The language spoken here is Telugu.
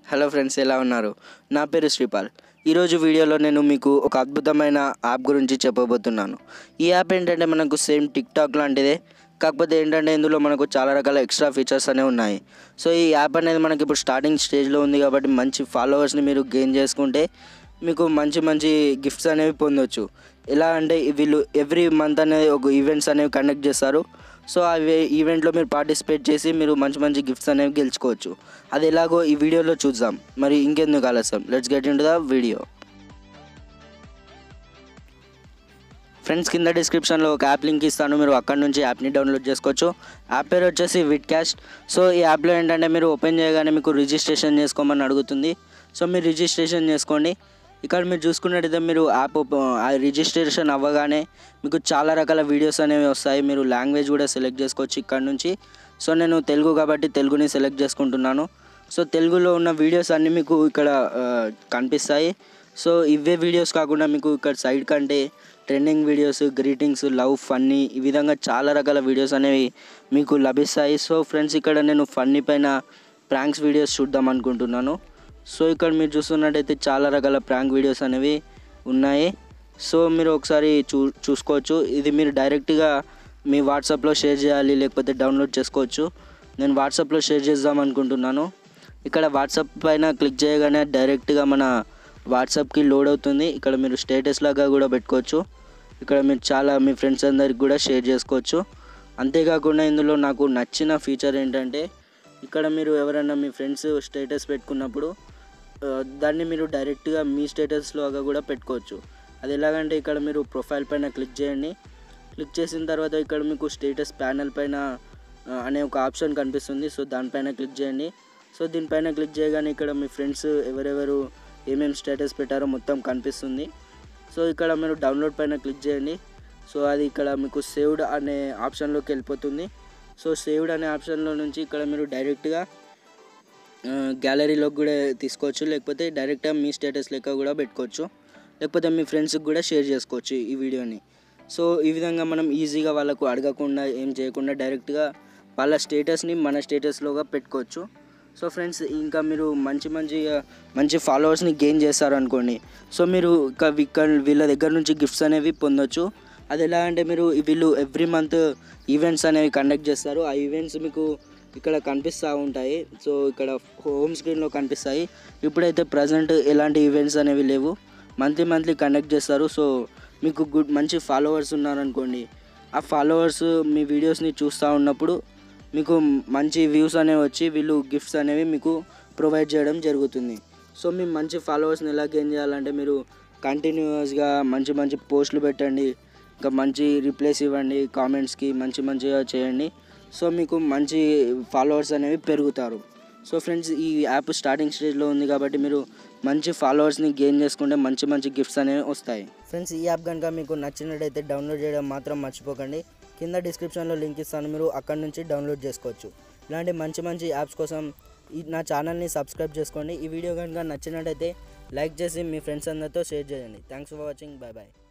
హలో ఫ్రెండ్స్ ఎలా ఉన్నారు నా పేరు శ్రీపాల్ ఈరోజు వీడియోలో నేను మీకు ఒక అద్భుతమైన యాప్ గురించి చెప్పబోతున్నాను ఈ యాప్ ఏంటంటే మనకు సేమ్ టిక్ టాక్ లాంటిదే కాకపోతే ఏంటంటే ఇందులో మనకు చాలా రకాల ఎక్స్ట్రా ఫీచర్స్ అనేవి ఉన్నాయి సో ఈ యాప్ అనేది మనకి ఇప్పుడు స్టార్టింగ్ స్టేజ్లో ఉంది కాబట్టి మంచి ఫాలోవర్స్ని మీరు గెయిన్ చేసుకుంటే మీకు మంచి మంచి గిఫ్ట్స్ అనేవి పొందొచ్చు ఎలా అంటే వీళ్ళు ఎవ్రీ మంత్ అనేది ఒక ఈవెంట్స్ అనేవి కండక్ట్ చేస్తారు సో అవి ఈవెంట్లో మీరు పార్టిసిపేట్ చేసి మీరు మంచి మంచి గిఫ్ట్స్ అనేవి గెలుచుకోవచ్చు అది ఎలాగో ఈ వీడియోలో చూద్దాం మరి ఇంకెందుకు ఆలస్యం let's get into the video friends కింద డిస్క్రిప్షన్లో ఒక యాప్ లింక్ ఇస్తాను మీరు అక్కడ నుంచి యాప్ని డౌన్లోడ్ చేసుకోవచ్చు యాప్ పేరు వచ్చేసి విట్ క్యాస్ట్ సో ఈ యాప్లో ఏంటంటే మీరు ఓపెన్ చేయగానే మీకు రిజిస్ట్రేషన్ చేసుకోమని అడుగుతుంది సో మీరు రిజిస్ట్రేషన్ చేసుకోండి ఇక్కడ మీరు చూసుకున్నట్టయితే మీరు యాప్ ఓప- ఆ రిజిస్ట్రేషన్ అవ్వగానే మీకు చాలా రకాల వీడియోస్ అనేవి వస్తాయి మీరు లాంగ్వేజ్ కూడా సెలెక్ట్ చేసుకోవచ్చు ఇక్కడ నుంచి సో నేను తెలుగు కాబట్టి తెలుగుని సెలెక్ట్ చేసుకుంటున్నాను సో తెలుగులో ఉన్న వీడియోస్ అన్నీ మీకు ఇక్కడ ఆ, కనిపిస్తాయి సో ఇవే వీడియోస్ కాకుండా మీకు ఇక్కడ సైడ్ కంటే trending videos greetings love funny ఈ విధంగా చాలా రకాల వీడియోస్ అనేవి మీకు లభిస్తాయి సో ఫ్రెండ్స్ ఇక్కడ నేను ఫన్నీ పైన ప్రాంక్స్ వీడియోస్ చూద్దాం అనుకుంటున్నాను సో ఇక్కడ మీరు చూస్తున్నట్టయితే చాలా రకాల ప్రాంక్ వీడియోస్ అనేవి ఉన్నాయి సో మీరు ఒకసారి చూ చూసుకోవచ్చు ఇది మీరు డైరెక్ట్గా మీ వాట్సాప్లో షేర్ చేయాలి లేకపోతే డౌన్లోడ్ చేసుకోవచ్చు నేను వాట్సాప్లో షేర్ చేద్దాం అనుకుంటున్నాను ఇక్కడ వాట్సాప్ పైన క్లిక్ చేయగానే డైరెక్ట్గా మన వాట్సాప్కి లోడ్ అవుతుంది ఇక్కడ మీరు స్టేటస్ లాగా కూడా పెట్టుకోవచ్చు ఇక్కడ మీరు చాలా మీ ఫ్రెండ్స్ అందరికి కూడా షేర్ చేసుకోవచ్చు అంతేకాకుండా ఇందులో నాకు నచ్చిన ఫీచర్ ఏంటంటే ఇక్కడ మీరు ఎవరైనా మీ ఫ్రెండ్స్ స్టేటస్ పెట్టుకున్నప్పుడు ఆ, దాన్ని మీరు డైరెక్ట్గా మీ స్టేటస్లోగా కూడా పెట్టుకోవచ్చు అది ఎలాగంటే ఇక్కడ మీరు ప్రొఫైల్ పైన క్లిక్ చేయండి క్లిక్ చేసిన తర్వాత ఇక్కడ మీకు స్టేటస్ ప్యానల్ పైన ఆ, అనే ఒక ఆప్షన్ కనిపిస్తుంది సో దానిపైన క్లిక్ చేయండి సో దీనిపైన క్లిక్ చేయగానే ఇక్కడ మీ ఫ్రెండ్స్ ఎవరెవరు ఏమేమి స్టేటస్ పెట్టారో మొత్తం కనిపిస్తుంది సో ఇక్కడ మీరు డౌన్లోడ్ పైన క్లిక్ చేయండి సో అది ఇక్కడ మీకు సేవ్డ్ అనే ఆప్షన్లోకి వెళ్ళిపోతుంది సో సేవ్డ్ అనే ఆప్షన్లో నుంచి ఇక్కడ మీరు డైరెక్ట్గా గ్యాలరీలోకి కూడా తీసుకోవచ్చు లేకపోతే డైరెక్ట్గా మీ స్టేటస్ లెక్క కూడా పెట్టుకోవచ్చు లేకపోతే మీ ఫ్రెండ్స్కి కూడా షేర్ చేసుకోవచ్చు ఈ వీడియోని సో ఈ విధంగా మనం ఈజీగా వాళ్ళకు అడగకుండా ఏం చేయకుండా డైరెక్ట్గా వాళ్ళ స్టేటస్ని మన స్టేటస్లోగా పెట్టుకోవచ్చు సో ఫ్రెండ్స్ ఇంకా మీరు మంచి మంచి మంచి ఫాలోవర్స్ని గెయిన్ చేస్తారనుకోండి సో మీరు ఇక ఇక్కడ వీళ్ళ దగ్గర నుంచి గిఫ్ట్స్ అనేవి పొందొచ్చు అది ఎలా అంటే మీరు వీళ్ళు ఎవ్రీ మంత్ ఈవెంట్స్ అనేవి కండక్ట్ చేస్తారు ఆ ఈవెంట్స్ మీకు ఇక్కడ కనిపిస్తూ ఉంటాయి సో ఇక్కడ హోమ్ స్క్రీన్లో కనిపిస్తాయి ఇప్పుడైతే ప్రజెంట్ ఎలాంటి ఈవెంట్స్ అనేవి లేవు మంత్లీ మంత్లీ కండక్ట్ చేస్తారు సో మీకు గుడ్ మంచి ఫాలోవర్స్ ఉన్నారనుకోండి ఆ ఫాలోవర్స్ మీ వీడియోస్ని చూస్తూ ఉన్నప్పుడు మీకు మంచి వ్యూస్ అనేవి వచ్చి వీళ్ళు గిఫ్ట్స్ అనేవి మీకు ప్రొవైడ్ చేయడం జరుగుతుంది సో మీ మంచి ఫాలోవర్స్ని ఎలా గెయిన్ చేయాలంటే మీరు కంటిన్యూస్గా మంచి మంచి పోస్టులు పెట్టండి ఇంకా మంచి రిప్లైస్ ఇవ్వండి కామెంట్స్కి మంచి మంచిగా చేయండి సో మీకు మంచి ఫాలోవర్స్ అనేవి పెరుగుతారు సో ఫ్రెండ్స్ ఈ యాప్ స్టార్టింగ్ స్టేజ్లో ఉంది కాబట్టి మీరు మంచి ఫాలోవర్స్ని గెయిన్ చేసుకుంటే మంచి మంచి గిఫ్ట్స్ అనేవి వస్తాయి ఫ్రెండ్స్ ఈ యాప్ కనుక మీకు నచ్చినట్టయితే డౌన్లోడ్ చేయడం మాత్రం మర్చిపోకండి కింద డిస్క్రిప్షన్లో లింక్ ఇస్తాను మీరు అక్కడ నుంచి డౌన్లోడ్ చేసుకోవచ్చు ఇలాంటి మంచి మంచి యాప్స్ కోసం ఈ నా ఛానల్ని సబ్స్క్రైబ్ చేసుకోండి ఈ వీడియో కనుక నచ్చినట్టయితే లైక్ చేసి మీ ఫ్రెండ్స్ అందరితో షేర్ చేయండి thanks for watching bye bye